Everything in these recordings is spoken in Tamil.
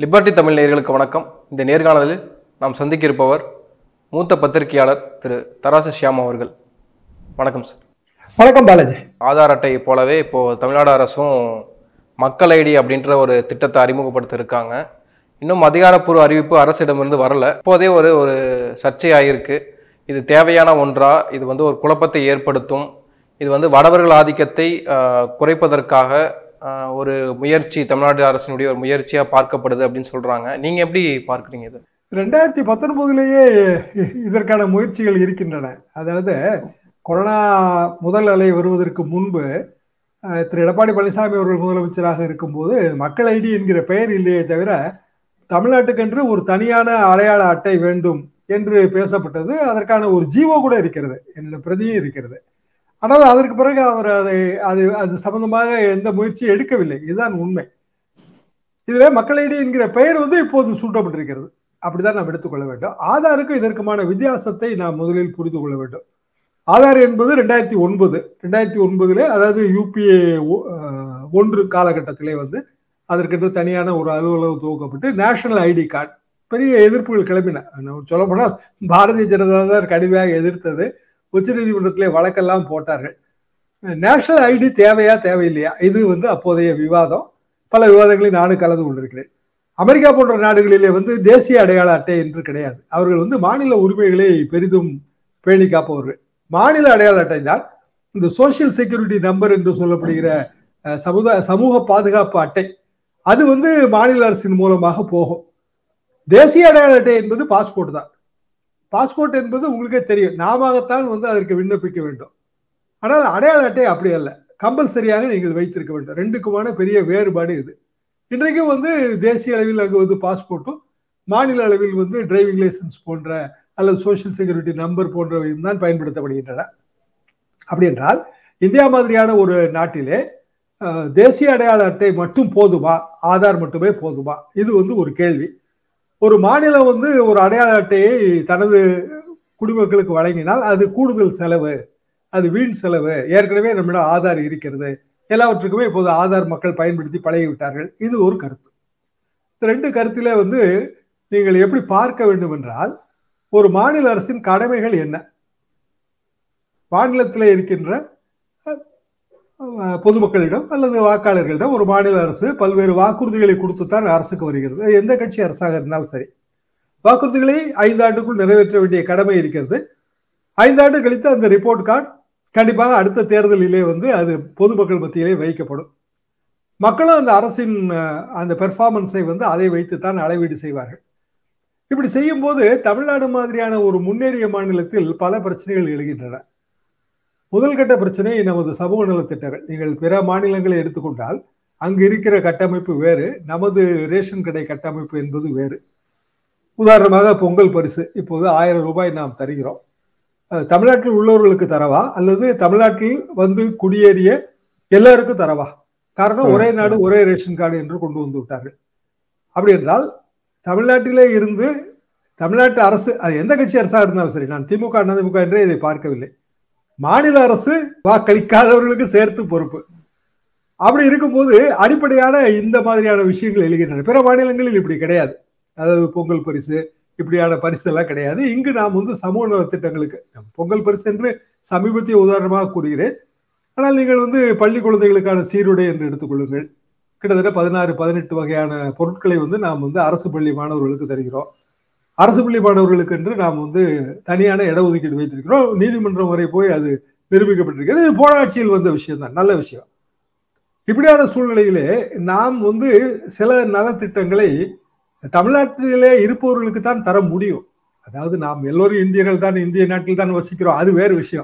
லிபர்டி தமிழ் நேயர்களுக்கு வணக்கம் இந்த நேர்காணலில் நாம் சந்திக்க இருப்பவர் மூத்த பத்திரிகையாளர் திரு தராசு ஷியாம் அவர்கள் வணக்கம் சார் வணக்கம் பாலாஜி ஆதார் அட்டை போலவே இப்போது தமிழ்நாடு அரசும் மக்கள் ஐடி அப்படின்ற ஒரு திட்டத்தை அறிமுகப்படுத்த இருக்காங்க இன்னும் அதிகாரப்பூர்வ அறிவிப்பு அரசிடமிருந்து வரல இப்போதே ஒரு ஒரு சர்ச்சையாயிருக்கு இது தேவையான ஒன்றா இது வந்து ஒரு குழப்பத்தை ஏற்படுத்தும் இது வந்து வடவர்கள் ஆதிக்கத்தை ஆஹ், குறைப்பதற்காக ஆஹ், ஒரு முயற்சி தமிழ்நாடு அரசினுடைய ஒரு முயற்சியாக பார்க்கப்படுது அப்படின்னு சொல்கிறாங்க நீங்கள் எப்படி பார்க்குறீங்க இது ரெண்டாயிரத்தி பத்தொன்பதுலேயே இதற்கான முயற்சிகள் இருக்கின்றன அதாவது கொரோனா முதல் அலை வருவதற்கு முன்பு அஹ், திரு எடப்பாடி பழனிசாமி அவர்கள் முதலமைச்சராக இருக்கும்போது மக்கள் ஐடி என்கிற பெயர் இல்லையே தவிர தமிழ்நாட்டுக்கென்று ஒரு தனியான அடையாள அட்டை வேண்டும் என்று பேசப்பட்டது அதற்கான ஒரு ஜீவோ கூட இருக்கிறது என்னோட பிரதியும் இருக்கிறது ஆனால் அதற்கு பிறகு அவர் அதை அது அது சம்பந்தமாக எந்த முயற்சியும் எடுக்கவில்லை இதுதான் உண்மை இதுல மக்கள் ஐடி என்கிற பெயர் வந்து இப்போது சூட்டப்பட்டிருக்கிறது அப்படிதான் நாம் எடுத்துக்கொள்ள வேண்டும் ஆதாருக்கு இதற்குமான வித்தியாசத்தை நாம் முதலில் புரிந்து கொள்ள வேண்டும் ஆதார் என்பது ரெண்டாயிரத்தி ஒன்பது ரெண்டாயிரத்தி ஒன்பதுல அதாவது யூபிஏ ஒன்று காலகட்டத்திலே வந்து அதற்கென்று தனியான ஒரு அலுவலகம் துவக்கப்பட்டு நேஷனல் ஐடி கார்டு பெரிய எதிர்ப்புகள் கிளம்பின சொல்ல போனால் பாரதிய ஜனதா தான் கடுமையாக எதிர்த்தது உச்சநீதிமன்றத்திலே வழக்கெல்லாம் போட்டார்கள் நேஷனல் ஐடி தேவையா தேவையில்லையா இது வந்து அப்போதைய விவாதம் பல விவாதங்களில் நானும் கலந்து கொண்டிருக்கிறேன் அமெரிக்கா போன்ற நாடுகளிலே வந்து தேசிய அடையாள அட்டை என்று கிடையாது அவர்கள் வந்து மாநில உரிமைகளை பெரிதும் பேணி காப்பவர்கள் மாநில அடையாள அட்டை தான் இந்த சோசியல் செக்யூரிட்டி நம்பர் என்று சொல்லப்படுகிற அஹ், சமுதாய சமூக பாதுகாப்பு அட்டை அது வந்து மாநில அரசின் மூலமாக போகும் தேசிய அடையாள அட்டை என்பது பாஸ்போர்ட் தான் பாஸ்போர்ட் என்பது உங்களுக்கே தெரியும் நாமத்தான் வந்து அதற்கு விண்ணப்பிக்க வேண்டும் ஆனால் அடையாள அட்டை அப்படி அல்ல கம்பல்சரியாக நீங்கள் வைத்திருக்க வேண்டும் ரெண்டுக்குமான பெரிய வேறுபாடு இது இன்றைக்கும் வந்து தேசிய அளவில் அங்கு வந்து பாஸ்போர்ட்டும் மாநில அளவில் வந்து டிரைவிங் லைசன்ஸ் போன்ற அல்லது சோஷியல் செக்யூரிட்டி நம்பர் போன்றவையும் தான் பயன்படுத்தப்படுகின்றன அப்படி என்றால் இந்தியா மாதிரியான ஒரு நாட்டிலே அஹ், தேசிய அடையாள அட்டை மட்டும் போதுமா ஆதார் மட்டுமே போதுமா இது வந்து ஒரு கேள்வி ஒரு மாநிலம் வந்து ஒரு அடையாள அட்டையை தனது குடிமக்களுக்கு வழங்கினால் அது கூடுதல் செலவு அது வீண் செலவு ஏற்கனவே நம்மிடம் ஆதார் இருக்கிறது எல்லாவற்றுக்குமே இப்போது ஆதார் மக்கள் பயன்படுத்தி பழகிவிட்டார்கள் இது ஒரு கருத்து இந்த ரெண்டு கருத்திலே வந்து நீங்கள் எப்படி பார்க்க வேண்டும் என்றால் ஒரு மாநில அரசின் கடமைகள் என்ன மாநிலத்தில் இருக்கின்ற அஹ், பொதுமக்களிடம் அல்லது வாக்காளர்களிடம் ஒரு மாநில அரசு பல்வேறு வாக்குறுதிகளை கொடுத்துத்தான் அரசுக்கு வருகிறது அது எந்த கட்சி அரசாக இருந்தாலும் சரி வாக்குறுதிகளை ஐந்தாண்டுக்குள் நிறைவேற்ற வேண்டிய கடமை இருக்கிறது ஐந்தாண்டு கழித்து அந்த ரிப்போர்ட் கார்டு கண்டிப்பாக அடுத்த தேர்தலிலே வந்து அது பொதுமக்கள் மத்தியிலே வைக்கப்படும் மக்களும் அந்த அரசின் அஹ், அந்த பெர்ஃபார்மன்ஸை வந்து அதை வைத்துத்தான் அளவீடு செய்வார்கள் இப்படி செய்யும்போது தமிழ்நாடு மாதிரியான ஒரு முன்னேறிய மாநிலத்தில் பல பிரச்சனைகள் எழுகின்றன முதல் கட்ட பிரச்சனை நமது சமூக நலத்திட்டங்கள் நீங்கள் பிற மாநிலங்களை எடுத்துக்கொண்டால் அங்கு இருக்கிற கட்டமைப்பு வேறு நமது ரேஷன் கடை கட்டமைப்பு என்பது வேறு உதாரணமாக பொங்கல் பரிசு இப்போது ஆயிரம் ரூபாய் நாம் தருகிறோம் அஹ், தமிழ்நாட்டில் உள்ளவர்களுக்கு தரவா அல்லது தமிழ்நாட்டில் வந்து குடியேறிய எல்லாருக்கும் தரவா காரணம் ம். ஒரே நாடு ஒரே ரேஷன் கார்டு என்று கொண்டு வந்து விட்டார்கள் அப்படி என்றால் தமிழ்நாட்டிலே இருந்து தமிழ்நாட்டு அரசு அது எந்த கட்சி அரசாக இருந்தாலும் சரி நான் திமுக அதிமுக என்றே இதை பார்க்கவில்லை மாநில அரசு வாக்களிக்காதவர்களுக்கு சேர்த்து பொறுப்பு அப்படி இருக்கும்போது அடிப்படையான இந்த மாதிரியான விஷயங்கள் எழுகின்றன பிற மாநிலங்களில் இப்படி கிடையாது அதாவது பொங்கல் பரிசு இப்படியான பரிசு எல்லாம் கிடையாது இங்கு நாம் வந்து சமூக நலத் திட்டங்களுக்கு பொங்கல் பரிசு என்று சமீபத்திய உதாரணமாக கூறுகிறேன் ஆனால் நீங்கள் வந்து பள்ளி குழந்தைகளுக்கான சீருடை என்று எடுத்துக்கொள்ளுங்கள் கிட்டத்தட்ட பதினாறு பதினெட்டு வகையான பொருட்களை வந்து நாம் வந்து அரசு பள்ளி மாணவர்களுக்கு தருகிறோம் அரசு பள்ளி மாணவர்களுக்கு என்று நாம் வந்து தனியான இடஒதுக்கீடு வைத்திருக்கிறோம் நீதிமன்றம் வரை போய் அது நிரூபிக்கப்பட்டிருக்கிறது இது போன ஆட்சியில் வந்த விஷயம் தான் நல்ல விஷயம் இப்படியான சூழ்நிலையிலே நாம் வந்து சில நலத்திட்டங்களை தமிழ்நாட்டிலே இருப்பவர்களுக்கு தான் தர முடியும் அதாவது நாம் எல்லோரும் இந்தியர்கள் தான் இந்திய நாட்டில் தான் வசிக்கிறோம் அது வேறு விஷயம்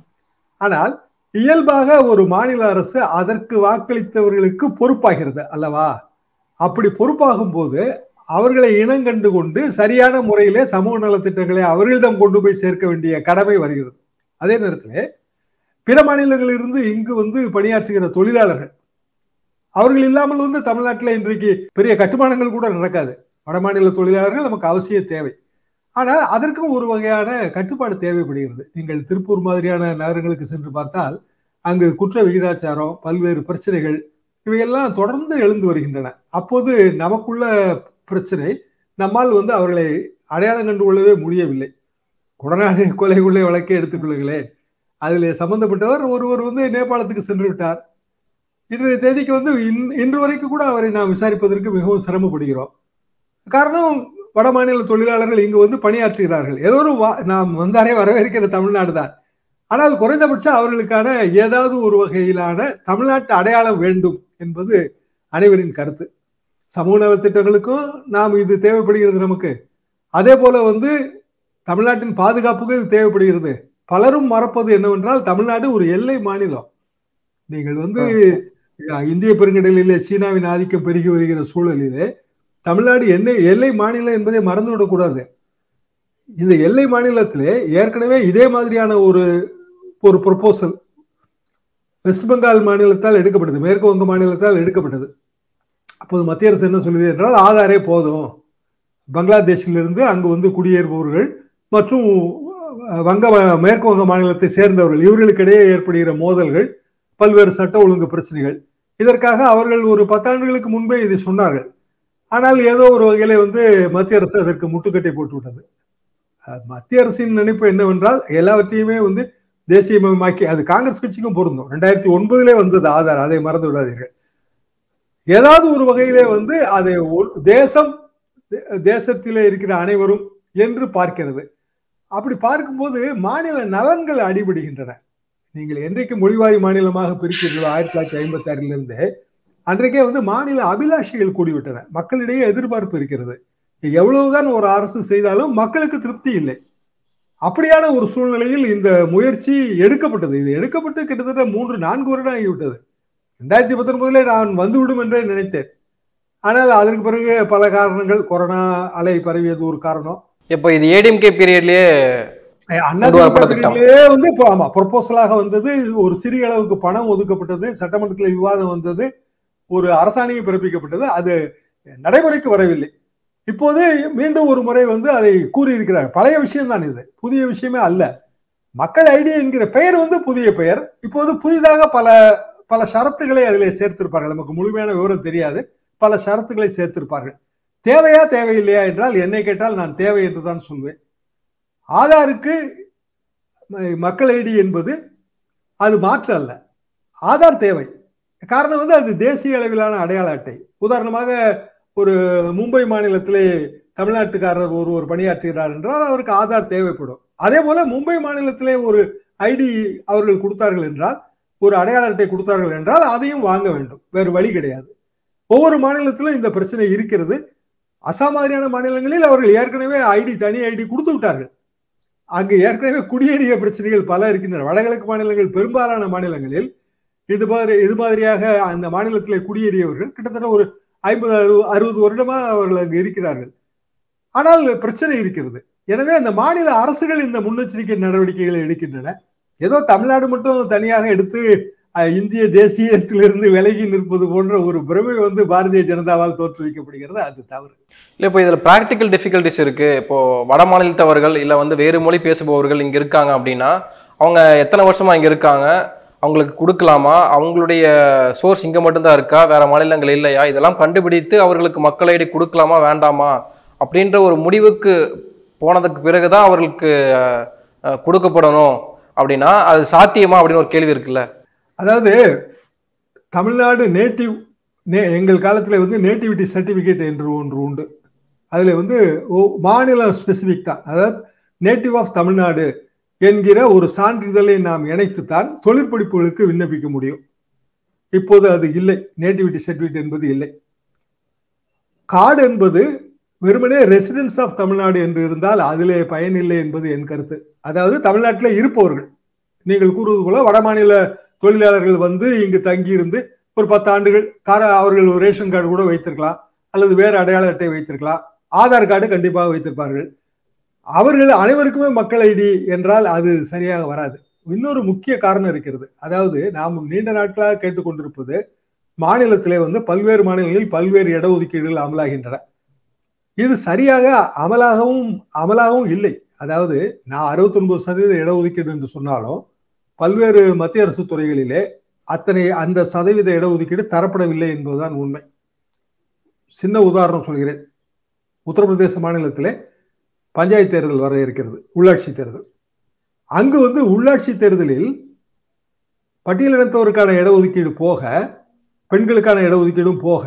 ஆனால் இயல்பாக ஒரு மாநில அரசு அதற்கு வாக்களித்தவர்களுக்கு பொறுப்பாகிறது அல்லவா அப்படி பொறுப்பாகும் போது அவர்களை இனங்கண்டு கொண்டு சரியான முறையிலே சமூக நலத்திட்டங்களை அவர்களிடம் கொண்டு போய் சேர்க்க வேண்டிய கடமை வருகிறது அதே நேரத்தில் பிற மாநிலங்களிலிருந்து இங்கு வந்து பணியாற்றுகிற தொழிலாளர்கள் அவர்கள் இல்லாமல் வந்து தமிழ்நாட்டில் இன்றைக்கு பெரிய கட்டுமானங்கள் கூட நடக்காது வட மாநில தொழிலாளர்கள் நமக்கு அவசிய தேவை ஆனால் அதற்கும் ஒரு வகையான கட்டுப்பாடு தேவைப்படுகிறது நீங்கள் திருப்பூர் மாதிரியான நகரங்களுக்கு சென்று பார்த்தால் அங்கு குற்ற விகிதாச்சாரம் பல்வேறு பிரச்சனைகள் இவையெல்லாம் தொடர்ந்து எழுந்து வருகின்றன அப்போது நமக்குள்ள பிரச்சனை நம்மால் வந்து அவர்களை அடையாளம் கண்டு கொள்ளவே முடியவில்லை கொடநாடு கொலை கொள்ளை வழக்கே எடுத்துக்கொள்ளுங்களேன் அதில் சம்பந்தப்பட்டவர் ஒருவர் வந்து நேபாளத்துக்கு சென்று விட்டார் இன்றைய தேதிக்கு வந்து இன்- இன்று வரைக்கும் கூட அவரை நாம் விசாரிப்பதற்கு மிகவும் சிரமப்படுகிறோம் காரணம் வட மாநில தொழிலாளர்கள் இங்கு வந்து பணியாற்றுகிறார்கள் ஏதோ ஒரு வா- நாம் வந்தாரே வரவேற்கிற தமிழ்நாடு தான் ஆனால் குறைந்தபட்சம் அவர்களுக்கான ஏதாவது ஒரு வகையிலான தமிழ்நாட்டு அடையாளம் வேண்டும் என்பது அனைவரின் கருத்து சமூக நலத் திட்டங்களுக்கும் நாம் இது தேவைப்படுகிறது நமக்கு அதே போல வந்து தமிழ்நாட்டின் பாதுகாப்புக்கு இது தேவைப்படுகிறது பலரும் மறப்பது என்னவென்றால் தமிழ்நாடு ஒரு எல்லை மாநிலம் நீங்கள் வந்து அஹ், இந்திய பெருங்கடலிலே சீனாவின் ஆதிக்கம் பெருகி வருகிற சூழலிலே தமிழ்நாடு என்ன எல்லை மாநிலம் என்பதை மறந்துவிடக்கூடாது இந்த எல்லை மாநிலத்திலே ஏற்கனவே இதே மாதிரியான ஒரு ஒரு ப்ரொபோசல் வெஸ்ட் பெங்கால் மாநிலத்தால் எடுக்கப்பட்டது மேற்கு வங்க மாநிலத்தால் எடுக்கப்பட்டது அப்போது மத்திய அரசு என்ன சொல்லுது என்றால் ஆதாரே போதும் பங்களாதேஷிலிருந்து அங்கு வந்து குடியேறுபவர்கள் மற்றும் அஹ், வங்க மேற்கு வங்க மாநிலத்தை சேர்ந்தவர்கள் இவர்களுக்கிடையே ஏற்படுகிற மோதல்கள் பல்வேறு சட்ட ஒழுங்கு பிரச்சனைகள் இதற்காக அவர்கள் ஒரு பத்தாண்டுகளுக்கு முன்பே இதை சொன்னார்கள் ஆனால் ஏதோ ஒரு வகையில வந்து மத்திய அரசு அதற்கு முட்டுக்கட்டை போட்டு விட்டது அஹ், மத்திய அரசின் நினைப்பு என்னவென்றால் எல்லாவற்றையுமே வந்து தேசியமயமாக்கி அது காங்கிரஸ் கட்சிக்கும் பொருந்தும் ரெண்டாயிரத்தி ஒன்பதுலே வந்தது ஆதார் அதை மறந்து விடாதீர்கள் ஏதாவது ஒரு வகையிலே வந்து அதை ஒரு- தேசம் தே- தேசத்திலே இருக்கிற அனைவரும் என்று பார்க்கிறது அப்படி பார்க்கும்போது மாநில நலன்கள் அடிபடுகின்றன நீங்கள் என்றைக்கு மொழிவாரி மாநிலமாக பிரிக்கிறீர்களோ ஆயிரத்தி தொள்ளாயிரத்தி ஐம்பத்தி ஆறிலிருந்து அன்றைக்கே வந்து மாநில அபிலாஷைகள் கூடிவிட்டன மக்களிடையே எதிர்பார்ப்பு இருக்கிறது எவ்வளவுதான் ஒரு அரசு செய்தாலும் மக்களுக்கு திருப்தி இல்லை அப்படியான ஒரு சூழ்நிலையில் இந்த முயற்சி எடுக்கப்பட்டது இது எடுக்கப்பட்டு கிட்டத்தட்ட மூன்று நான்கு வருடம் ஆகிவிட்டது ரெண்டாயிரத்தி பத்தொன்பதுல நான் வந்துவிடும் என்றே நினைத்தேன் ஆனால் அதற்கு பிறகு பல காரணங்கள் கொரோனா அலை பரவியது ஒரு காரணம் இப்போ இது ஏடிஎம்கே பீரியட்லயே கொண்டு வரப்பட்ட திட்டம். அதிமுகவிலே வந்து இப்போ ஆமா ப்ரொபோசலாக வந்தது ஒரு சிறிய அளவுக்கு பணம் ஒதுக்கப்பட்டது சட்டமன்றத்தில் விவாதம் வந்தது ஒரு அரசாணையும் பிறப்பிக்கப்பட்டது அது நடைமுறைக்கு வரவில்லை இப்போது மீண்டும் ஒரு முறை வந்து அதை கூறியிருக்கிறார் பழைய விஷயம் தான் இது புதிய விஷயமே அல்ல மக்கள் ஐடி என்கிற பெயர் வந்து புதிய பெயர் இப்போது புதிதாக பல பல ஷரத்துகளை அதிலே சேர்த்திருப்பார்கள் நமக்கு முழுமையான விவரம் தெரியாது பல ஷரத்துகளை சேர்த்திருப்பார்கள் தேவையா தேவையில்லையா என்றால் என்னை கேட்டால் நான் தேவை என்று தான் சொல்வேன் ஆதாருக்கு ம- மக்கள் ஐடி என்பது அது மாற்று அல்ல ஆதார் தேவை காரணம் வந்து அது தேசிய அளவிலான அடையாள அட்டை உதாரணமாக ஒரு மும்பை மாநிலத்திலே தமிழ்நாட்டுக்காரர் ஒருவர் பணியாற்றுகிறார் என்றால் அவருக்கு ஆதார் தேவைப்படும் அதே போல மும்பை மாநிலத்திலே ஒரு ஐடி அவர்கள் கொடுத்தார்கள் என்றால் ஒரு அடையாள அட்டை கொடுத்தார்கள் என்றால் அதையும் வாங்க வேண்டும் வேறு வழி கிடையாது ஒவ்வொரு மாநிலத்திலும் இந்த பிரச்சனை இருக்கிறது அசாம் மாதிரியான மாநிலங்களில் அவர்கள் ஏற்கனவே ஐடி தனி ஐடி கொடுத்து விட்டார்கள் அங்கு ஏற்கனவே குடியேறிய பிரச்சனைகள் பல இருக்கின்றன வடகிழக்கு மாநிலங்கள் பெரும்பாலான மாநிலங்களில் இது மாதிரி இது மாதிரியாக அந்த மாநிலத்திலே குடியேறியவர்கள் கிட்டத்தட்ட ஒரு ஐம்பது அறுபது அறுபது வருடமா அவர்கள் அங்கு இருக்கிறார்கள் ஆனால் பிரச்சனை இருக்கிறது எனவே அந்த மாநில அரசுகள் இந்த முன்னெச்சரிக்கை நடவடிக்கைகளை எடுக்கின்றன ஏதோ தமிழ்நாடு மட்டும் தனியாக எடுத்து அஹ், இந்திய தேசியத்திலிருந்து விலகி நிற்பது போன்ற ஒரு பிரமை வந்து பாரதிய ஜனதாவால் தோற்றுவிக்கப்படுகிறது அது தவறு இல்லை இப்போ இதில் ப்ராக்டிக்கல் டிஃபிகல்ட்டிஸ் இருக்கு இப்போ வட மாநிலத்தவர்கள் இல்லை வந்து வேறு மொழி பேசுபவர்கள் இங்கே இருக்காங்க அப்படின்னா அவங்க எத்தனை வருஷமா இங்கே இருக்காங்க அவங்களுக்கு கொடுக்கலாமா அவங்களுடைய சோர்ஸ் இங்கே மட்டும்தான் இருக்கா வேற மாநிலங்கள் இல்லையா இதெல்லாம் கண்டுபிடித்து அவர்களுக்கு மக்கள் ஐடி கொடுக்கலாமா வேண்டாமா அப்படின்ற ஒரு முடிவுக்கு போனதுக்கு பிறகுதான் அவர்களுக்கு அஹ், அஹ், கொடுக்கப்படணும் அப்படின்னா அது சாத்தியமா அப்படின்னு ஒரு கேள்வி இருக்குல்ல அதாவது தமிழ்நாடு நேட்டிவ் நே எங்கள் காலத்தில் வந்து நேட்டிவிட்டி சர்டிஃபிகேட் என்று ஒன்று உண்டு அதில் வந்து ஓ- மாநிலம் ஸ்பெசிஃபிக் தான் அதாவது நேட்டிவ் ஆஃப் தமிழ்நாடு என்கிற ஒரு சான்றிதழை நாம் இணைத்துத்தான் தொழிற்படிப்புகளுக்கு விண்ணப்பிக்க முடியும் இப்போது அது இல்லை நேட்டிவிட்டி சர்டிஃபிகேட் என்பது இல்லை கார்டு என்பது வெறுமனே ரெசிடென்ஸ் ஆஃப் தமிழ்நாடு என்று இருந்தால் அதிலே பயனில்லை என்பது என் கருத்து அதாவது தமிழ்நாட்டில் இருப்பவர்கள் நீங்கள் கூறுவது போல வடமாநில தொழிலாளர்கள் வந்து இங்கு தங்கியிருந்து ஒரு பத்து ஆண்டுகள் கார அவர்கள் ஒரு ரேஷன் கார்டு கூட வைத்திருக்கலாம் அல்லது வேறு அடையாள அட்டை வைத்திருக்கலாம் ஆதார் கார்டு கண்டிப்பாக வைத்திருப்பார்கள் அவர்கள் அனைவருக்குமே மக்கள் ஐடி என்றால் அது சரியாக வராது இன்னொரு முக்கிய காரணம் இருக்கிறது அதாவது நாம் நீண்ட நாட்களாக கேட்டுக்கொண்டிருப்பது மாநிலத்திலே வந்து பல்வேறு மாநிலங்களில் பல்வேறு இடஒதுக்கீடுகள் அமலாகின்றன இது சரியாக அமலாகவும் அமலாகவும் இல்லை அதாவது நான் 69% சதவீத இடஒதுக்கீடு என்று சொன்னாலும் பல்வேறு மத்திய அரசு துறைகளிலே அத்தனை அந்த சதவீத இடஒதுக்கீடு தரப்படவில்லை என்பதுதான் உண்மை சின்ன உதாரணம் சொல்கிறேன் உத்தரப்பிரதேச மாநிலத்திலே பஞ்சாயத்து தேர்தல் வர இருக்கிறது உள்ளாட்சி தேர்தல் அங்கு வந்து உள்ளாட்சி தேர்தலில் பட்டியலினத்தவருக்கான இடஒதுக்கீடு போக பெண்களுக்கான இடஒதுக்கீடும் போக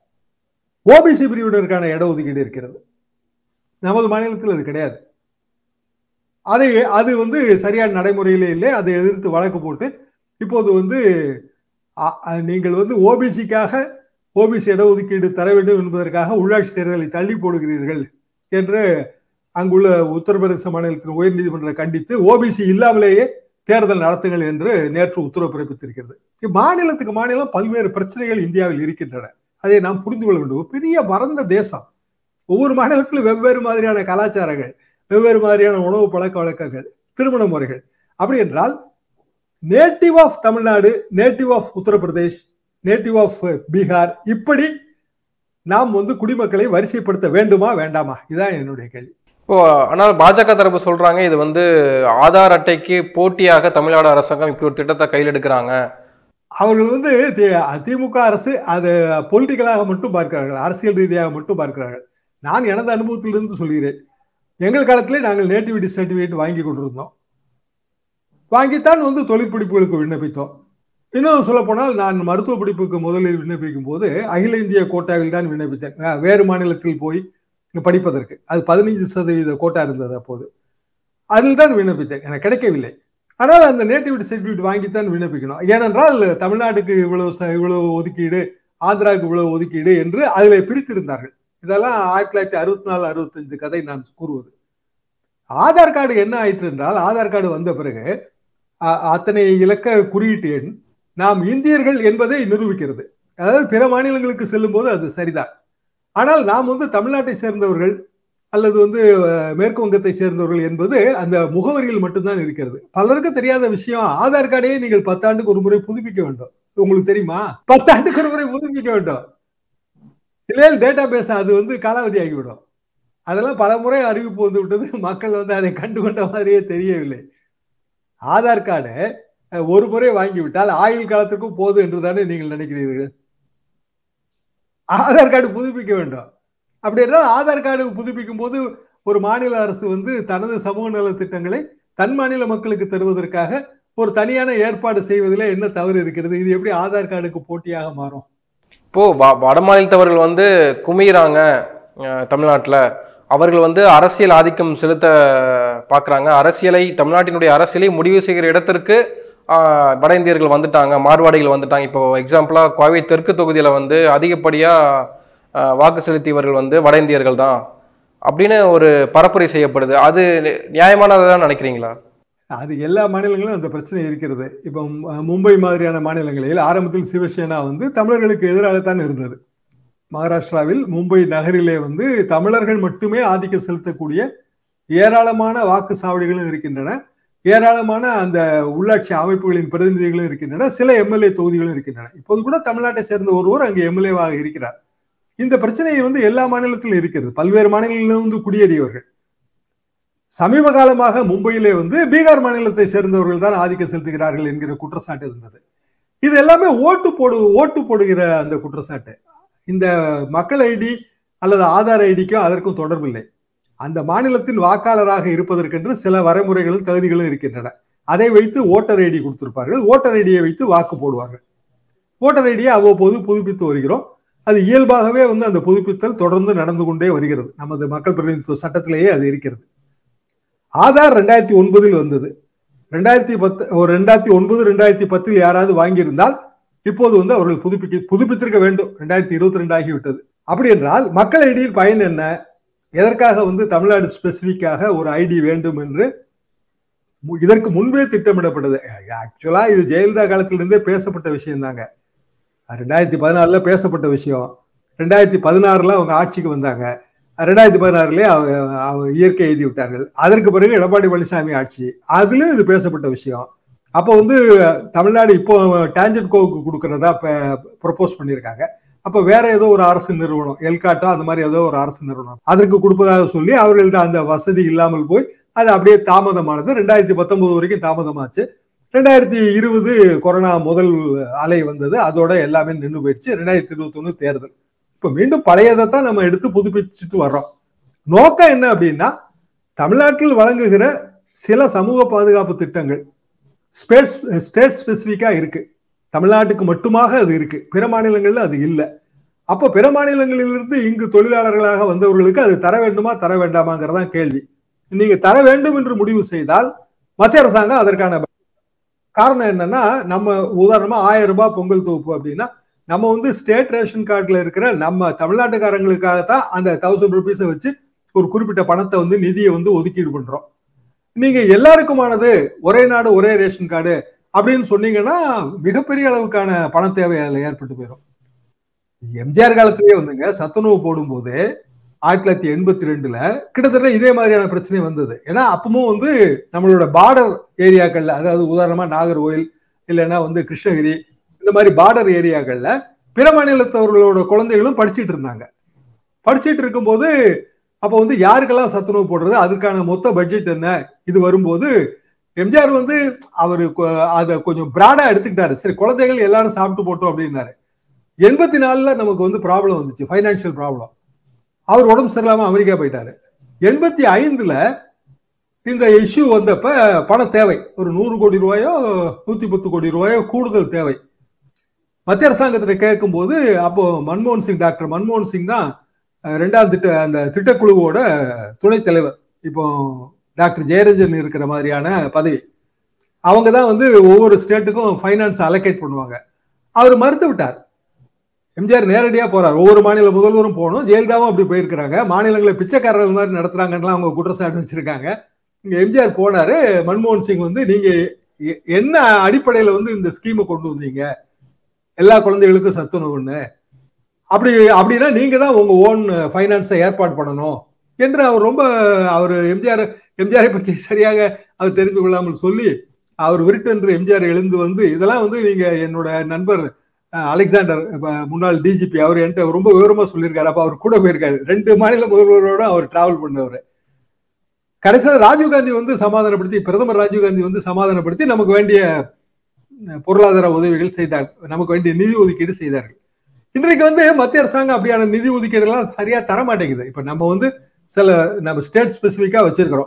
ஓபிசி பிரிவினருக்கான இடஒதுக்கீடு இருக்கிறது நமது மாநிலத்தில் அது கிடையாது அதை அது வந்து சரியான நடைமுறையிலே இல்லை அதை எதிர்த்து வழக்கு போட்டு இப்போது வந்து அ- அ- நீங்கள் வந்து ஓபிசிக்காக ஓபிசி இடஒதுக்கீடு தர வேண்டும் என்பதற்காக உள்ளாட்சி தேர்தலை தள்ளி போடுகிறீர்கள் என்று அங்குள்ள உத்தரப்பிரதேச மாநிலத்தின் உயர்நீதிமன்றம் கண்டித்து ஓபிசி இல்லாமலேயே தேர்தல் நடத்துங்கள் என்று நேற்று உத்தரவு பிறப்பித்திருக்கிறது மாநிலத்துக்கு மாநிலம் பல்வேறு பிரச்சனைகள் இந்தியாவில் இருக்கின்றன அதை நாம் புரிந்து கொள்ள வேண்டும் ஒரு பெரிய மறந்த தேசம் ஒவ்வொரு மாநிலத்திலும் வெவ்வேறு மாதிரியான கலாச்சாரங்கள் வெவ்வேறு மாதிரியான உணவு பழக்க வழக்கங்கள் திருமண முறைகள் அப்படி என்றால் native of Tamil Nadu native of Uttar Pradesh native of Bihar இப்படி நாம் வந்து குடிமக்களை வரிசைப்படுத்த வேண்டுமா வேண்டாமா இதுதான் என்னுடைய கேள்வி இப்போ ஆனால் பாஜக தரப்பு சொல்றாங்க இது வந்து ஆதார் அட்டைக்கு போட்டியாக தமிழ்நாடு அரசாங்கம் இப்படி ஒரு திட்டத்தை கையில் எடுக்கிறாங்க அவர்கள் வந்து தி- திமுக அரசு அது பொலிட்டிக்கலாக மட்டும் பார்க்கிறார்கள் அரசியல் ரீதியாக மட்டும் பார்க்கிறார்கள் நான் எனது அனுபவத்திலிருந்து சொல்கிறேன் எங்கள் காலத்திலே நாங்கள் நேட்டிவிட்டி சர்டிஃபிகேட் வாங்கி கொண்டிருந்தோம் வாங்கித்தான் வந்து தொழில் படிப்புகளுக்கு விண்ணப்பித்தோம் இன்னும் சொல்ல போனால் நான் மருத்துவ படிப்புக்கு முதலில் விண்ணப்பிக்கும் போது அகில இந்திய கோட்டாவில் தான் விண்ணப்பித்தேன் வே- வேறு மாநிலத்தில் போய் படிப்பதற்கு அது பதினைஞ்சு சதவீத கோட்டா இருந்தது அப்போது அதில் தான் விண்ணப்பித்தேன் எனக்கு கிடைக்கவில்லை ஆனால் அந்த நேட்டிவிட்டி சர்டிஃபிகேட் வாங்கித்தான் விண்ணப்பிக்கணும் ஏனென்றால் தமிழ்நாட்டுக்கு இவ்வளவு ச- இவ்வளவு ஒதுக்கீடு ஆந்திராவுக்கு இவ்வளவு ஒதுக்கீடு என்று அதில் பிரித்திருந்தார்கள் இதெல்லாம் ஆயிரத்தி தொள்ளாயிரத்தி அறுபத்தி நாலு அறுபத்தஞ்சு கதை நான் கூறுவது ஆதார் கார்டு என்ன ஆயிற்று என்றால் ஆதார் கார்டு வந்த பிறகு அ- அத்தனை இலக்க குறியீட்டு எண் நாம் இந்தியர்கள் என்பதை நிரூபிக்கிறது அதாவது பிற மாநிலங்களுக்கு செல்லும் போது அது சரிதான் ஆனால் நாம் வந்து தமிழ்நாட்டை சேர்ந்தவர்கள் அல்லது வந்து அஹ், மேற்கு வங்கத்தை சேர்ந்தவர்கள் என்பது அந்த முகவரியில் மட்டும்தான் இருக்கிறது பலருக்கு தெரியாத விஷயம் ஆதார் கார்டையே நீங்கள் பத்தாண்டுக்கு ஒரு முறை புதுப்பிக்க வேண்டும் உங்களுக்கு தெரியுமா பத்தாண்டுக்கு ஒரு முறை புதுப்பிக்க வேண்டும் இல்லையா டேட்டா பேஸ் அது வந்து காலாவதி ஆகிவிடும் அதெல்லாம் பல முறை அறிவிப்பு வந்து விட்டது மக்கள் வந்து அதை கண்டுகொண்ட மாதிரியே தெரியவில்லை ஆதார் கார்டு அஹ், ஒரு முறை வாங்கிவிட்டால் ஆயுள் காலத்திற்கும் போது என்று தானே நீங்கள் நினைக்கிறீர்கள் ஆதார் கார்டு புதுப்பிக்க வேண்டும் அப்படி என்றால் ஆதார் கார்டு புதுப்பிக்கும் போது ஒரு மாநில அரசு வந்து தனது சமூக நல திட்டங்களை தன் மாநில மக்களுக்கு தருவதற்காக ஒரு தனியான ஏற்பாடு செய்வதில் என்ன தவறு இருக்கிறது இது எப்படி ஆதார் கார்டுக்கு போட்டியாக மாறும் இப்போ வ- வட மாநிலத்தவர்கள் வந்து குமியிறாங்க அஹ், தமிழ்நாட்டுல அவர்கள் வந்து அரசியல் ஆதிக்கம் செலுத்த பார்க்குறாங்க அரசியலை தமிழ்நாட்டினுடைய அரசியலை முடிவு செய்கிற இடத்திற்கு ஆஹ், வட இந்தியர்கள் வந்துட்டாங்க மார்வாடிகள் வந்துட்டாங்க இப்போ எக்ஸாம்பிளாக கோவை தெற்கு தொகுதியில் வந்து அதிகப்படியாக வாக்கு செலுத்தியவர்கள் வந்து வட இந்தியர்கள் தான் அப்படின்னு ஒரு பரப்புரை செய்யப்படுது அது நியாயமானதான் நினைக்கிறீங்களா அது எல்லா மாநிலங்களும் அந்த பிரச்சனை இருக்கிறது இப்போ மு- மும்பை மாதிரியான மாநிலங்களில் ஆரம்பத்தில் சிவசேனா வந்து தமிழர்களுக்கு எதிராகத்தான் இருந்தது மகாராஷ்டிராவில் மும்பை நகரிலே வந்து தமிழர்கள் மட்டுமே ஆதிக்கம் செலுத்தக்கூடிய ஏராளமான வாக்கு சாவடிகளும் இருக்கின்றன ஏராளமான அந்த உள்ளாட்சி அமைப்புகளின் பிரதிநிதிகளும் இருக்கின்றன சில எம்எல்ஏ தொகுதிகளும் இருக்கின்றன இப்போது கூட தமிழ்நாட்டை சேர்ந்த ஒருவர் அங்கு எம்எல்ஏவாக இருக்கிறார் இந்த பிரச்சனை வந்து எல்லா மாநிலத்திலும் இருக்கிறது பல்வேறு மாநிலங்களிலும் வந்து குடியேறியவர்கள் சமீப காலமாக மும்பையிலே வந்து பீகார் மாநிலத்தை சேர்ந்தவர்கள் தான் ஆதிக்கம் செலுத்துகிறார்கள் என்கிற குற்றச்சாட்டு இருந்தது இது எல்லாமே ஓட்டு போடு ஓட்டு போடுகிற அந்த குற்றச்சாட்டு இந்த மக்கள் ஐடி அல்லது ஆதார் ஐடிக்கும் அதற்கும் தொடர்பில்லை அந்த மாநிலத்தின் வாக்காளராக இருப்பதற்கென்று சில வரைமுறைகளும் தகுதிகளும் இருக்கின்றன அதை வைத்து ஓட்டர் ஐடி கொடுத்திருப்பார்கள் ஓட்டர் ஐடியை வைத்து வாக்கு போடுவார்கள் ஓட்டர் ஐடியை அவ்வப்போது புதுப்பித்து வருகிறோம் அது இயல்பாகவே வந்து அந்த புதுப்பித்தல் தொடர்ந்து நடந்து கொண்டே வருகிறது நமது மக்கள் பிரதிநிதித்துவ சட்டத்திலேயே அது இருக்கிறது ஆதார் ரெண்டாயிரத்தி ஒன்பதில் வந்தது ரெண்டாயிரத்தி பத்து ஒரு ரெண்டாயிரத்தி ஒன்பது ரெண்டாயிரத்தி பத்தில் யாராவது வாங்கியிருந்தால் இப்போது வந்து அவர்கள் புதுப்பிக்க புதுப்பித்திருக்க வேண்டும் ரெண்டாயிரத்தி இருபத்தி ரெண்டு ஆகிவிட்டது அப்படி என்றால் மக்கள் ஐடியின் பயன் என்ன எதற்காக வந்து தமிழ்நாடு ஸ்பெசிபிக்காக ஒரு ஐடி வேண்டும் என்று மு- இதற்கு முன்பே திட்டமிடப்பட்டது ஆக்சுவலா இது ஜெயலலிதா காலத்திலிருந்தே பேசப்பட்ட விஷயம் தாங்க ரெண்டாயிரத்தி பதினாலுல பேசப்பட்ட விஷயம் ரெண்டாயிரத்தி பதினாறுல அவங்க ஆட்சிக்கு வந்தாங்க ரெண்டாயிரத்தி பதினாறுலயே அவங்க அவங்க இயற்கை எழுதி விட்டார்கள் அதற்கு பிறகு எடப்பாடி பழனிசாமி ஆட்சி அதுலயும் இது பேசப்பட்ட விஷயம் அப்போ வந்து தமிழ்நாடு இப்போ டான்ஜென்ட் கோவுக்கு கொடுக்கறதா ப்ரொபோஸ் பண்ணியிருக்காங்க அப்போ வேற ஏதோ ஒரு அரசு நிறுவனம் எல்காட்டோ அந்த மாதிரி ஏதோ ஒரு அரசு நிறுவனம் அதற்கு கொடுப்பதாக சொல்லி அவர்கள்ட்ட அந்த வசதி இல்லாமல் போய் அது அப்படியே தாமதமானது ரெண்டாயிரத்தி பத்தொன்பது வரைக்கும் தாமதமாச்சு ரெண்டாயிரத்தி இருபது கொரோனா முதல் அலை வந்தது அதோட எல்லாமே நின்று போயிடுச்சு ரெண்டாயிரத்தி இருபத்தி ஒண்ணு தேர்தல் இப்போ மீண்டும் பழையதை தான் நம்ம எடுத்து புதுப்பிச்சுட்டு வர்றோம் நோக்கம் என்ன அப்படின்னா தமிழ்நாட்டில் வழங்குகிற சில சமூக பாதுகாப்பு திட்டங்கள் ஸ்டேட் ஸ்டேட் ஸ்பெசிஃபிக்கா இருக்கு தமிழ்நாட்டுக்கு மட்டுமாக அது இருக்கு பிற மாநிலங்கள்ல அது இல்லை அப்போ பிற மாநிலங்களிலிருந்து இங்கு தொழிலாளர்களாக வந்தவர்களுக்கு அது தர வேண்டுமா தர வேண்டாமாங்கிறதான் கேள்வி நீங்க தர வேண்டும் என்று முடிவு செய்தால் மத்திய அரசாங்கம் அதற்கான காரணம் என்னன்னா நம்ம உதாரணமா ஆயிரம் ரூபாய் பொங்கல் தொகுப்பு அப்படின்னா நம்ம வந்து ஸ்டேட் ரேஷன் கார்டுல இருக்கிற நம்ம தமிழ்நாட்டுக்காரங்களுக்காகத்தான் அந்த தௌசண்ட் ருபீஸை வச்சு ஒரு குறிப்பிட்ட பணத்தை வந்து நிதியை வந்து ஒதுக்கீடு பண்றோம் நீங்க எல்லாருக்குமானது ஒரே நாடு ஒரே ரேஷன் கார்டு அப்படின்னு சொன்னீங்கன்னா மிகப்பெரிய அளவுக்கான பண தேவை அதில் ஏற்பட்டு போயிடும் எம்ஜிஆர் காலத்திலேயே வந்துங்க சத்துணவு போடும்போது ஆயிரத்தி தொள்ளாயிரத்தி எண்பத்தி ரெண்டுல கிட்டத்தட்ட இதே மாதிரியான பிரச்சனை வந்தது ஏன்னா அப்பவும் வந்து நம்மளோட பார்டர் ஏரியாக்கள்ல அதாவது உதாரணமா நாகர்கோவில் இல்லைன்னா வந்து கிருஷ்ணகிரி இந்த மாதிரி பார்டர் ஏரியாக்கள்ல பிற மாநிலத்தவர்களோட குழந்தைகளும் படிச்சுட்டு இருந்தாங்க படிச்சுட்டு இருக்கும்போது அப்போ வந்து யாருக்கெல்லாம் சத்துணவு போடுறது அதுக்கான மொத்த பட்ஜெட் என்ன இது வரும்போது எம்ஜிஆர் வந்து அவரு அதை கொஞ்சம் பிராடா எடுத்துக்கிட்டாரு சரி குழந்தைகள் எல்லாரும் சாப்பிட்டு போட்டோம் அப்படின்னாரு எண்பத்தி நாலுல நமக்கு வந்து ப்ராப்ளம் வந்துச்சு ஃபைனான்சியல் ப்ராப்ளம் அவர் உடம்பு சரியில்லாம அமெரிக்கா போயிட்டாரு எண்பத்தி ஐந்துல இந்த இஷ்யூ வந்தப்ப பணம் தேவை ஒரு நூறு கோடி ரூபாயோ நூத்தி பத்து கோடி ரூபாயோ கூடுதல் தேவை மத்திய அரசாங்கத்தில் கேட்கும்போது அப்போ மன்மோகன் சிங் டாக்டர் மன்மோகன் சிங் தான் ரெண்டாம் திட்ட அந்த திட்டக்குழுவோட துணைத் தலைவர் இப்போ டாக்டர் ஜெயரஞ்சன் இருக்கிற மாதிரியான பதவி அவங்க தான் வந்து ஒவ்வொரு ஸ்டேட்டுக்கும் ஃபைனான்ஸ் அலோகேட் பண்ணுவாங்க அவர் மறுத்து விட்டார் எம்ஜிஆர் நேரடியாக போறார் ஒவ்வொரு மாநில முதல்வரும் போகணும் ஜெயலலிதாவும் அப்படி போயிருக்கிறாங்க மாநிலங்களை பிச்சைக்காரர்கள் மாதிரி நடத்துறாங்கலாம் அவங்க குற்றச்சாட்டு வச்சிருக்காங்க இங்க எம்ஜிஆர் போனாரு மன்மோகன் சிங் வந்து நீங்க என்ன அடிப்படையில வந்து இந்த ஸ்கீமை கொண்டு வந்தீங்க எல்லா குழந்தைகளுக்கும் சத்துணவுன்னு அப்படி அப்படின்னா நீங்க தான் உங்க ஓன் ஃபைனான்ஸை ஏற்பாடு பண்ணணும் என்று அவர் ரொம்ப அவர் எம்ஜிஆர் எம்ஜிஆரை பற்றி சரியாக அவர் தெரிந்து கொள்ளாமல் சொல்லி அவர் விருட்டென்று எம்ஜிஆர் எழுந்து வந்து இதெல்லாம் வந்து நீங்க என்னோட நண்பர் அலெக்சாண்டர் முன்னாள் டிஜிபி அவர் என்கிட்ட ரொம்ப விவரமா சொல்லியிருக்காரு அப்ப அவர் கூட போயிருக்காரு ரெண்டு மாநில முதல்வரோட அவர் டிராவல் பண்ணவர் கடைசியில் ராஜீவ்காந்தி வந்து சமாதானப்படுத்தி பிரதமர் ராஜீவ்காந்தி வந்து சமாதானப்படுத்தி நமக்கு வேண்டிய பொருளாதார உதவிகள் செய்தார் நமக்கு வேண்டிய நிதி ஒதுக்கீடு செய்தார்கள் இன்றைக்கு வந்து மத்திய அரசாங்கம் அப்படியான நிதி ஒதுக்கீடு எல்லாம் சரியா தர மாட்டேங்குது இப்ப நம்ம வந்து சில நம்ம ஸ்டேட் ஸ்பெசிபிக்கா வச்சிருக்கிறோம்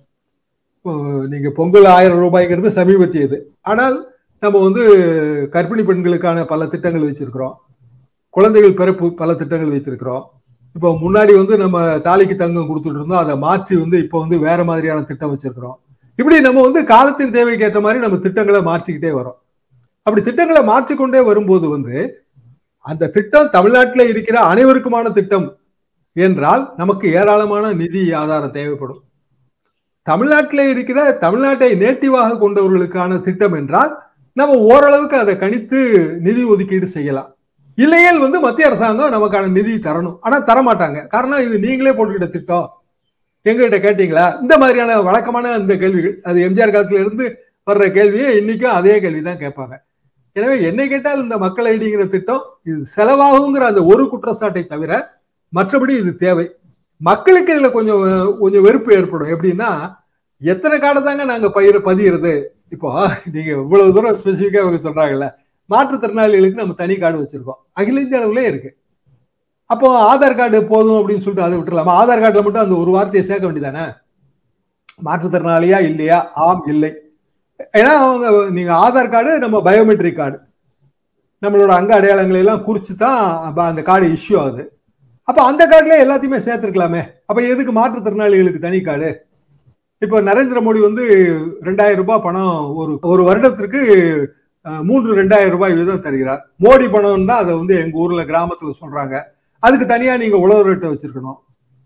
நீங்க பொங்கல் ஆயிரம் ரூபாய்ங்கிறது சமீபத்தியது ஆனால் நம்ம வந்து கர்ப்பிணி பெண்களுக்கான பல திட்டங்கள் வச்சிருக்கிறோம் குழந்தைகள் பிறப்பு பல திட்டங்கள் வைத்திருக்கிறோம் இப்போ முன்னாடி வந்து நம்ம தாலிக்கு தங்கம் கொடுத்துட்டு இருந்தோம் அதை மாற்றி வந்து இப்போ வந்து வேற மாதிரியான திட்டம் வச்சிருக்கிறோம் இப்படி நம்ம வந்து காலத்தின் தேவைக்கு ஏற்ற மாதிரி நம்ம திட்டங்களை மாற்றிக்கிட்டே வரோம் அப்படி திட்டங்களை மாற்றிக்கொண்டே வரும்போது வந்து அந்த திட்டம் தமிழ்நாட்டில் இருக்கிற அனைவருக்குமான திட்டம் என்றால் நமக்கு ஏராளமான நிதி ஆதாரம் தேவைப்படும் தமிழ்நாட்டில் இருக்கிற தமிழ்நாட்டை நேட்டிவாக கொண்டவர்களுக்கான திட்டம் என்றால் நம்ம ஓரளவுக்கு அதை கணித்து நிதி ஒதுக்கீடு செய்யலாம் இல்லையேல் வந்து மத்திய அரசாங்கம் நமக்கான நிதி தரணும் ஆனா தரமாட்டாங்க காரணம் இது நீங்களே போட்டுக்கிட்ட திட்டம் எங்ககிட்ட கேட்டீங்களா இந்த மாதிரியான வழக்கமான இந்த கேள்விகள் அது எம்ஜிஆர் காலத்துல இருந்து வர்ற கேள்வியை இன்னைக்கும் அதே கேள்வி தான் கேட்பாங்க எனவே என்னை கேட்டால் இந்த மக்கள் ஐடிங்கிற திட்டம் இது செலவாகுங்கிற அந்த ஒரு குற்றச்சாட்டை தவிர மற்றபடி இது தேவை மக்களுக்கு இதுல கொஞ்சம் கொஞ்சம் வெறுப்பு ஏற்படும் எப்படின்னா எத்தனை காடை தாங்க நாங்க பயிர பதிகிறது இப்போ நீங்க இவ்வளவு தூரம் ஸ்பெசிஃபிக்கா அவங்க சொல்றாங்கல்ல மாற்றுத்திறனாளிகளுக்கு நம்ம தனி கார்டு வச்சிருக்கோம் அகில இந்திய அளவுல இருக்கு அப்போ ஆதார் கார்டு போதும் அப்படின்னு சொல்லிட்டு அதை விட்டுறலாமா ஆதார் கார்டுல மட்டும் அந்த ஒரு வார்த்தையை சேர்க்க வேண்டியதானே மாற்றுத்திறனாளியா இல்லையா ஆம் இல்லை ஏன்னா அவங்க நீங்க ஆதார் கார்டு நம்ம பயோமெட்ரிக் கார்டு நம்மளோட அங்க அடையாளங்களை எல்லாம் குறிச்சு தான் அந்த கார்டு இஷ்யூ ஆகுது அப்ப அந்த கார்டுல எல்லாத்தையுமே சேர்த்துருக்கலாமே அப்ப எதுக்கு மாற்றுத்திறனாளிகளுக்கு தனி கார்டு இப்போ நரேந்திர மோடி வந்து ரெண்டாயிரம் ரூபாய் பணம் ஒரு ஒரு வருடத்திற்கு மூன்று ரெண்டாயிரம் ரூபாய் வீதம் தருகிறார் மோடி பணம் தான் அதை வந்து எங்க ஊர்ல கிராமத்துல சொல்றாங்க அதுக்கு தனியா நீங்க உழவர் அட்டை வச்சிருக்கணும்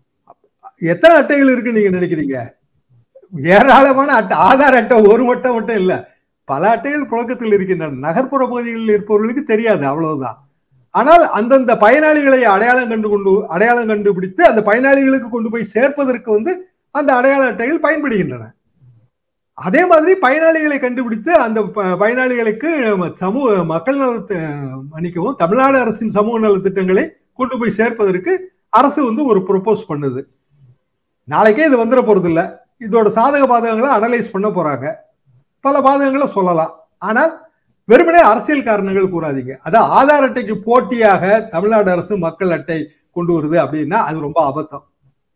எத்தனை அட்டைகள் இருக்கு நீங்க நினைக்கிறீங்க ஏராளமான அட்டை ஆதார் அட்டை ஒரு மட்டும் மட்டும் இல்ல பல அட்டைகள் புழக்கத்தில் இருக்கின்றன நகர்ப்புற பகுதிகளில் இருப்பவர்களுக்கு தெரியாது அவ்வளவுதான் ஆனால் அந்தந்த பயனாளிகளை அடையாளம் கண்டு கொண்டு அடையாளம் கண்டுபிடித்து அந்த பயனாளிகளுக்கு கொண்டு போய் சேர்ப்பதற்கு வந்து அந்த அடையாள அட்டைகள் பயன்படுகின்றன அதே மாதிரி பயனாளிகளை கண்டுபிடித்து அந்த பயனாளிகளுக்கு சமூக மக்கள் நல மன்னிக்கவும் தமிழ்நாடு அரசின் சமூக நல திட்டங்களை கொண்டு போய் சேர்ப்பதற்கு அரசு வந்து ஒரு ப்ரொபோஸ் பண்ணுது நாளைக்கே இது வந்துட போறது இல்லை இதோட சாதக பாதகங்களை அனலைஸ் பண்ண போறாங்க பல பாதகங்களை சொல்லலாம் ஆனால் வெறுமனே அரசியல் காரணங்கள் கூறாதீங்க அதான் ஆதார் அட்டைக்கு போட்டியாக தமிழ்நாடு அரசு மக்கள் அட்டை கொண்டு வருது அப்படின்னா அது ரொம்ப அபத்தம்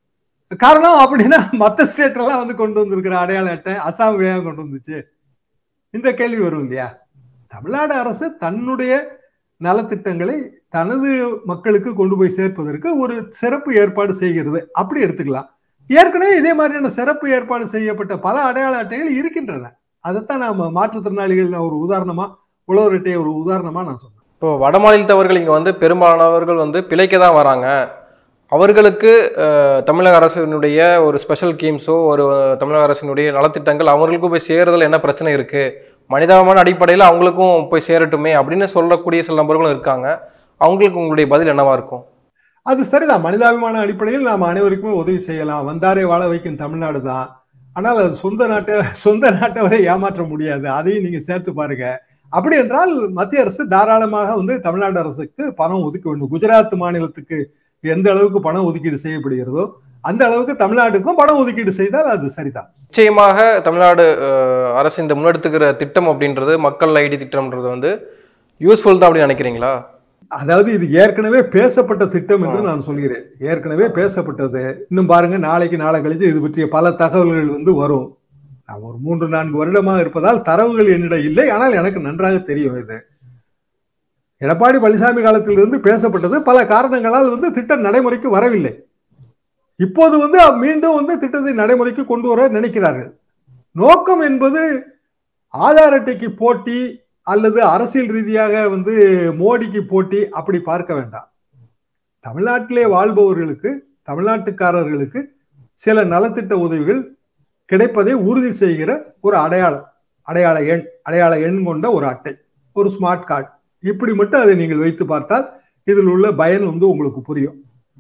காரணம் அப்படின்னா மற்ற ஸ்டேட்லாம் வந்து கொண்டு வந்திருக்கிற அடையாள அட்டை அசாம் ஏன் கொண்டு வந்துச்சு இந்த கேள்வி வரும் இல்லையா தமிழ்நாடு அரசு தன்னுடைய நலத்திட்டங்களை தனது மக்களுக்கு கொண்டு போய் சேர்ப்பதற்கு ஒரு சிறப்பு ஏற்பாடு செய்கிறது அப்படி எடுத்துக்கலாம் ஏற்கனவே இதே மாதிரியான சிறப்பு ஏற்பாடு செய்யப்பட்ட பல அடையாள அட்டைகள் இருக்கின்றன அதைத்தான் நாம மாற்றுத்திறனாளிகள் ஒரு உதாரணமா உழவர் அட்டையை ஒரு உதாரணமா நான் சொன்னேன் இப்போ வட மாநிலத்தவர்கள் இங்கே வந்து பெரும்பாலானவர்கள் வந்து பிழைக்க தான் வராங்க அவர்களுக்கு அஹ், தமிழக அரசினுடைய ஒரு ஸ்பெஷல் ஸ்கீம்ஸோ ஒரு தமிழக அரசினுடைய நலத்திட்டங்கள் அவங்களுக்கும் போய் சேருதல் என்ன பிரச்சனை இருக்கு மனிதாபமான அடிப்படையில் அவங்களுக்கும் போய் சேரட்டுமே அப்படின்னு சொல்லக்கூடிய சில நபர்களும் இருக்காங்க அவங்களுக்கு உங்களுடைய பதில் என்னவா இருக்கும் அது சரிதான் மனிதாபிமான அடிப்படையில் நாம் அனைவருக்குமே உதவி செய்யலாம் வந்தாரே வாழ வைக்கும் தமிழ்நாடு தான் ஆனால் அது சொந்த நாட்டை சொந்த நாட்டவரை ஏமாற்ற முடியாது அதையும் நீங்க சேர்த்து பாருங்க அப்படி என்றால் மத்திய அரசு தாராளமாக வந்து தமிழ்நாடு அரசுக்கு பணம் ஒதுக்க வேண்டும் குஜராத் மாநிலத்துக்கு எந்த அளவுக்கு பணம் ஒதுக்கீடு செய்யப்படுகிறதோ அந்த அளவுக்கு தமிழ்நாட்டுக்கும் பணம் ஒதுக்கீடு செய்தால் அது சரிதான் நிச்சயமாக தமிழ்நாடு அஹ், அரசு இந்த முன்னெடுத்துக்கிற திட்டம் அப்படின்றது மக்கள் ஐடி திட்டம்ன்றது வந்து யூஸ்ஃபுல் தான் அப்படின்னு நினைக்கிறீங்களா அதாவது இது ஏற்கனவே பேசப்பட்ட திட்டம் என்று நான் சொல்கிறேன் ஏற்கனவே பேசப்பட்டது இன்னும் பாருங்க நாளைக்கு நாளை கழித்து இது பற்றிய பல தகவல்கள் வந்து வரும் நான் ஒரு மூன்று நான்கு வருடமாக இருப்பதால் தரவுகள் என்னிடம் இல்லை ஆனால் எனக்கு நன்றாக தெரியும் இது எடப்பாடி பழனிசாமி காலத்திலிருந்து பேசப்பட்டது பல காரணங்களால் வந்து திட்டம் நடைமுறைக்கு வரவில்லை இப்போது வந்து மீண்டும் வந்து திட்டத்தை நடைமுறைக்கு கொண்டு வர நினைக்கிறார்கள் நோக்கம் என்பது ஆதார் அட்டைக்கு போட்டி அல்லது அரசியல் ரீதியாக வந்து மோடிக்கு போட்டி அப்படி பார்க்க வேண்டாம் தமிழ்நாட்டிலே வாழ்பவர்களுக்கு தமிழ்நாட்டுக்காரர்களுக்கு சில நலத்திட்ட உதவிகள் கிடைப்பதை உறுதி செய்கிற ஒரு அடையாளம் அடையாள எண் அடையாள எண் கொண்ட ஒரு அட்டை ஒரு ஸ்மார்ட் கார்டு இப்படி மட்டும் அதை நீங்கள் வைத்து பார்த்தால் இதில் உள்ள பயன் வந்து உங்களுக்கு புரியும்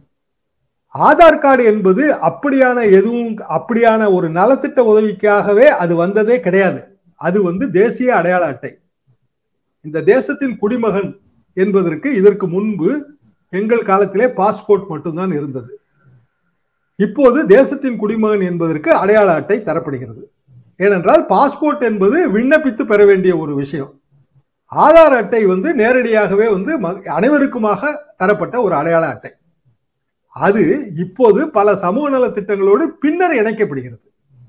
ஆதார் கார்டு என்பது அப்படியான எதுவும் அப்படியான ஒரு நலத்திட்ட உதவிக்காகவே அது வந்ததே கிடையாது அது வந்து தேசிய அடையாள அட்டை இந்த தேசத்தின் குடிமகன் என்பதற்கு இதற்கு முன்பு எங்கள் காலத்திலே பாஸ்போர்ட் மட்டும்தான் இருந்தது இப்போது தேசத்தின் குடிமகன் என்பதற்கு அடையாள அட்டை தரப்படுகிறது ஏனென்றால் பாஸ்போர்ட் என்பது விண்ணப்பித்து பெற வேண்டிய ஒரு விஷயம் ஆதார் அட்டை வந்து நேரடியாகவே வந்து ம- அனைவருக்குமாக தரப்பட்ட ஒரு அடையாள அட்டை அது இப்போது பல சமூக நல திட்டங்களோடு பின்னர் இணைக்கப்படுகிறது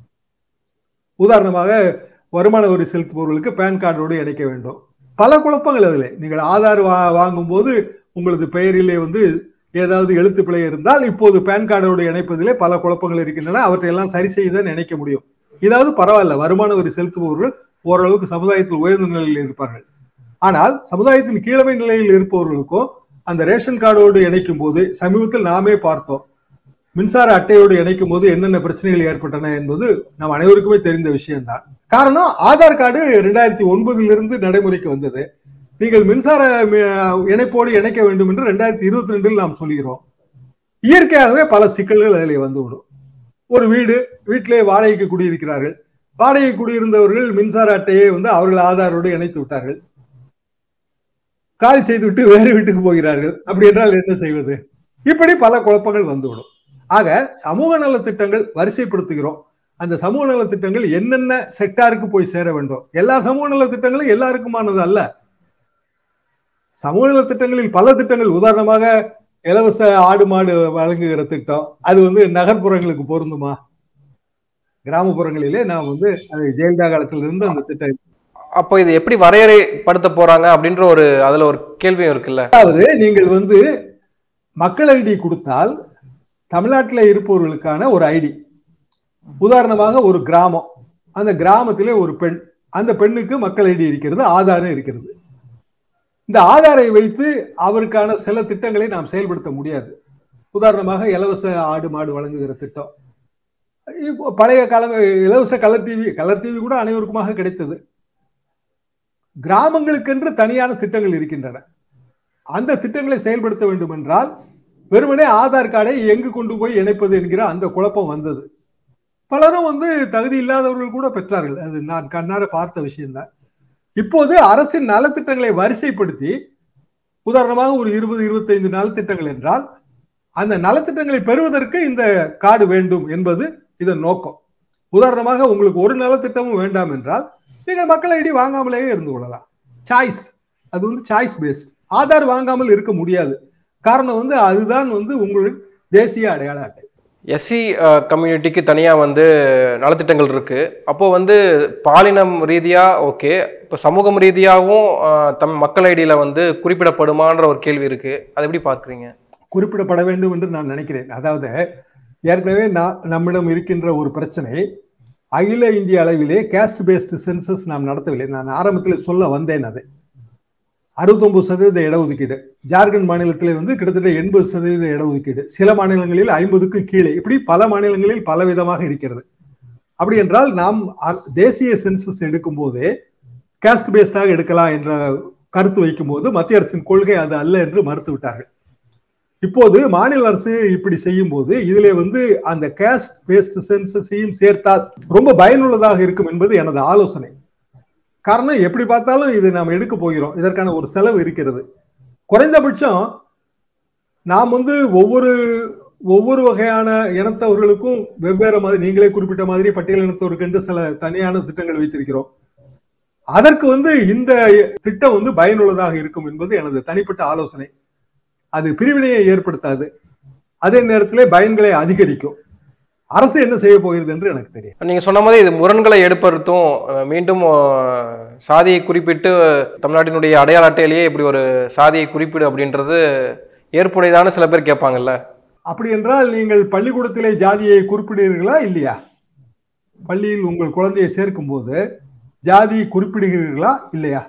உதாரணமாக வருமான வரி செலுத்துபவர்களுக்கு பேன் கார்டோடு இணைக்க வேண்டும் பல குழப்பங்கள் அதில் நீங்கள் ஆதார் வா வாங்கும்போது உங்களது பெயரிலே வந்து ஏதாவது எழுத்து பிழை இருந்தால் இப்போது பேன் கார்டோடு இணைப்பதிலே பல குழப்பங்கள் இருக்கின்றன அவற்றையெல்லாம் சரி செய்து நினைக்க முடியும் இதாவது பரவாயில்ல வருமான வரி செலுத்துபவர்கள் ஓரளவுக்கு சமுதாயத்தில் உயர்ந்த நிலையில் இருப்பார்கள் ஆனால் சமுதாயத்தின் கீழமை நிலையில் இருப்பவர்களுக்கும் அந்த ரேஷன் கார்டோடு இணைக்கும் போது சமீபத்தில் நாமே பார்த்தோம் மின்சார அட்டையோடு இணைக்கும் போது என்னென்ன பிரச்சனைகள் ஏற்பட்டன என்பது நம் அனைவருக்குமே தெரிந்த விஷயம்தான் காரணம் ஆதார் கார்டு ரெண்டாயிரத்தி ஒன்பதிலிருந்து நடைமுறைக்கு வந்தது நீங்கள் மின்சார ம- இணைப்போடு இணைக்க வேண்டும் என்று ரெண்டாயிரத்தி இருபத்தி ரெண்டில் நாம் சொல்கிறோம் இயற்கையாகவே பல சிக்கல்கள் அதில் வந்துவிடும் ஒரு வீடு வீட்டிலே வாடகைக்கு குடியிருக்கிறார்கள் வாடகை குடியிருந்தவர்கள் மின்சார அட்டையை வந்து அவர்கள் ஆதாரோடு இணைத்து விட்டார்கள் காலி செய்துவிட்டு வேறு வீட்டுக்கு போகிறார்கள் அப்படி என்றால் என்ன செய்வது இப்படி பல குழப்பங்கள் வந்துவிடும் ஆக சமூக நல திட்டங்கள் வரிசைப்படுத்துகிறோம் அந்த சமூக நல திட்டங்கள் என்னென்ன செக்டாருக்கு போய் சேர வேண்டும் எல்லா சமூக நல திட்டங்களும் எல்லாருக்குமானது அல்ல சமூக நல திட்டங்களில் பல திட்டங்கள் உதாரணமாக இலவச ஆடு மாடு வழங்குகிற திட்டம் அது வந்து நகர்ப்புறங்களுக்கு பொருந்துமா கிராமப்புறங்களிலே நாம் வந்து அது ஜெயலலிதா காலத்திலிருந்து அந்த திட்டம் அப்போ இது எப்படி வரையறைப்படுத்த போறாங்க அப்படின்ற ஒரு அதுல ஒரு கேள்வியும் இருக்குல்ல அதாவது நீங்கள் வந்து மக்கள் ஐடி கொடுத்தால் தமிழ்நாட்டில் இருப்பவர்களுக்கான ஒரு ஐடி உதாரணமாக ஒரு கிராமம் அந்த கிராமத்திலே ஒரு பெண் அந்த பெண்ணுக்கு மக்கள் ஐடி இருக்கிறது ஆதாரம் இருக்கிறது இந்த ஆதாரை வைத்து அவருக்கான சில திட்டங்களை நாம் செயல்படுத்த முடியாது உதாரணமாக இலவச ஆடு மாடு வழங்குகிற திட்டம் இப்போ பழைய காலம் இலவச கலர் டிவி கலர் டிவி கூட அனைவருக்குமாக கிடைத்தது கிராமங்களுக்கென்று தனியான திட்டங்கள் இருக்கின்றன அந்த திட்டங்களை செயல்படுத்த வேண்டும் என்றால் வெறுமனே ஆதார் கார்டை எங்கு கொண்டு போய் இணைப்பது என்கிற அந்த குழப்பம் வந்தது பலரும் வந்து தகுதி இல்லாதவர்கள் கூட பெற்றார்கள் அது நான் கண்ணார பார்த்த விஷயம்தான் இப்போது அரசின் நலத்திட்டங்களை வரிசைப்படுத்தி உதாரணமாக ஒரு இருபது இருபத்தைந்து நலத்திட்டங்கள் என்றால் அந்த நலத்திட்டங்களை பெறுவதற்கு இந்த கார்டு வேண்டும் என்பது இதன் நோக்கம் உதாரணமாக உங்களுக்கு ஒரு நலத்திட்டமும் வேண்டாம் என்றால் நீங்கள் மக்கள் ஐடி வாங்காமலேயே இருந்து கொள்ளலாம் சாய்ஸ் அது வந்து சாய்ஸ் பேஸ்ட் ஆதார் வாங்காமல் இருக்க முடியாது காரணம் வந்து அதுதான் வந்து உங்களின் தேசிய அடையாள அட்டை எஸ்சி கம்யூனிட்டிக்கு தனியாக வந்து நலத்திட்டங்கள் இருக்குது அப்போது வந்து பாலினம் ரீதியாக ஓகே இப்போ சமூகம் ரீதியாகவும் அஹ், தம் மக்கள் ஐடியில் வந்து குறிப்பிடப்படுமான்ற ஒரு கேள்வி இருக்குது அதை எப்படி பார்க்குறீங்க குறிப்பிடப்பட வேண்டும் என்று நான் நினைக்கிறேன் அதாவது ஏற்கனவே நான் நம்மிடம் இருக்கின்ற ஒரு பிரச்சனை அகில இந்திய அளவிலே கேஸ்ட் பேஸ்டு சென்சஸ் நாம் நடத்தவில்லை நான் ஆரம்பத்தில் சொல்ல வந்தேன் அது அறுபத்தொன்பது சதவீத இடஒதுக்கீடு ஜார்க்கண்ட் மாநிலத்திலே வந்து கிட்டத்தட்ட எண்பது சதவீத இடஒதுக்கீடு சில மாநிலங்களில் ஐம்பதுக்கும் கீழே இப்படி பல மாநிலங்களில் பல விதமாக இருக்கிறது அப்படி என்றால் நாம் அ- தேசிய சென்சஸ் எடுக்கும் போதே காஸ்ட் பேஸ்டாக எடுக்கலாம் என்ற கருத்து வைக்கும்போது மத்திய அரசின் கொள்கை அது அல்ல என்று மறுத்து விட்டார்கள் இப்போது மாநில அரசு இப்படி செய்யும் போது இதிலே வந்து அந்த கேஸ்ட் பேஸ்ட் சென்சஸையும் சேர்த்தால் ரொம்ப பயனுள்ளதாக இருக்கும் என்பது எனது ஆலோசனை காரணம் எப்படி பார்த்தாலும் இது நாம் எடுக்க போகிறோம் இதற்கான ஒரு செலவு இருக்கிறது குறைந்தபட்சம் நாம் வந்து ஒவ்வொரு ஒவ்வொரு வகையான இனத்தவர்களுக்கும் வெவ்வேறு மாதிரி நீங்களே குறிப்பிட்ட மாதிரி பட்டியல் இனத்தவருக்கு என்று சில தனியான திட்டங்கள் வைத்திருக்கிறோம் அதற்கு வந்து இந்த திட்டம் வந்து பயனுள்ளதாக இருக்கும் என்பது எனது தனிப்பட்ட ஆலோசனை அது பிரிவினையை ஏற்படுத்தாது அதே நேரத்திலே பயன்களை அதிகரிக்கும் அரசு என்ன செய்ய போகிறது என்று எனக்கு தெரியும் நீங்கள் சொன்ன மாதிரி இது முரண்களை எடுப்பதும் அஹ், மீண்டும் அஹ், சாதியை குறிப்பிட்டு தமிழ்நாட்டினுடைய அடையாள அட்டையிலேயே இப்படி ஒரு சாதியை குறிப்பிடு அப்படின்றது ஏற்புடையதான சில பேர் கேட்பாங்கல்ல அப்படி என்றால் நீங்கள் பள்ளிக்கூடத்திலே ஜாதியை குறிப்பிடுகிறீர்களா இல்லையா பள்ளியில் உங்கள் குழந்தையை சேர்க்கும் போது ஜாதியை குறிப்பிடுகிறீர்களா இல்லையா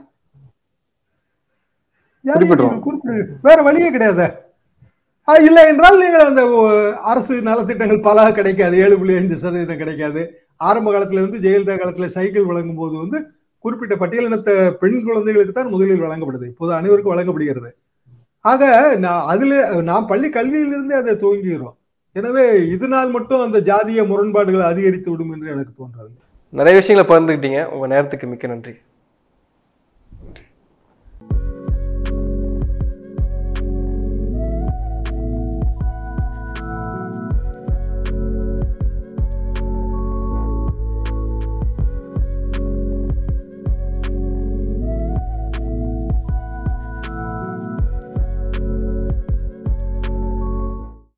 ஜாதியை குறிப்பிடுறோம். நீங்கள் குறிப்பிடு வேற வழியே கிடையாது ஆ, இல்லை என்றால் நீங்கள் அந்த ஓ, அரசு நலத்திட்டங்கள் பல கிடைக்காது ஏழு புள்ளி ஐந்து சதவீதம் கிடைக்காது ஆரம்ப காலத்துல வந்து ஜெயலலிதா காலத்துல சைக்கிள் வழங்கும் போது வந்து குறிப்பிட்ட பட்டியலினத்த பெண் குழந்தைகளுக்கு தான் முதலில் வழங்கப்படுது இப்போது அனைவருக்கும் வழங்கப்படுகிறது ஆக நான் அதுல நாம் பள்ளி கல்வியிலிருந்தே அதை துவங்குகிறோம் எனவே இதனால் மட்டும் அந்த ஜாதிய முரண்பாடுகள் அதிகரித்து விடும் என்று எனக்கு தோன்றது நிறைய விஷயங்களை பகிர்ந்துக்கிட்டீங்க உங்கள் நேரத்துக்கு மிக்க நன்றி